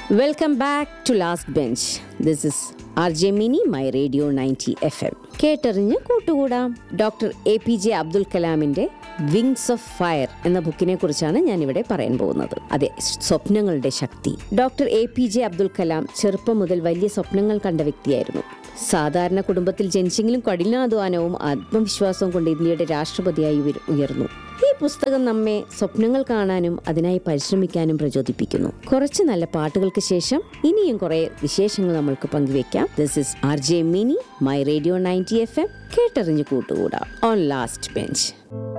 welcome back to last bench this is R J Mini my radio ninety F M കേട്ടറിഞ്ഞ് കൂട്ടുകൂടാം doctor A P J Abdul കലാമിന്റെ wings of fire എന്ന ബുക്കിനെ കുറിച്ചാണ് ഞാൻ ഇവിടെ പറയാൻ പോകുന്നത് അതെ സ്വപ്നങ്ങളുടെ ശക്തി doctor A P J Abdul Kalam ചെറുപ്പം മുതൽ വലിയ സ്വപ്നങ്ങൾ കണ്ട വ്യക്തിയായിരുന്നു സാധാരണ കുടുംബത്തിൽ ജനിച്ചെങ്കിലും കഠിനാധ്വാനവും ആത്മവിശ്വാസവും കൊണ്ട് ഇന്ത്യയുടെ രാഷ്ട്രപതിയായി ഉയർ- ഉയർന്നു ഈ പുസ്തകം നമ്മെ സ്വപ്നങ്ങൾ കാണാനും അതിനായി പരിശ്രമിക്കാനും പ്രചോദിപ്പിക്കുന്നു കുറച്ച് നല്ല പാട്ടുകൾക്ക് ശേഷം ഇനിയും കുറെ വിശേഷങ്ങൾ നമ്മൾക്ക് പങ്കുവെക്കാം this is R J Mini my radio ninety F M കേട്ടറിഞ്ഞു കൂട്ടുകൂടാം ഓൺ ലാസ്റ്റ് ബെഞ്ച്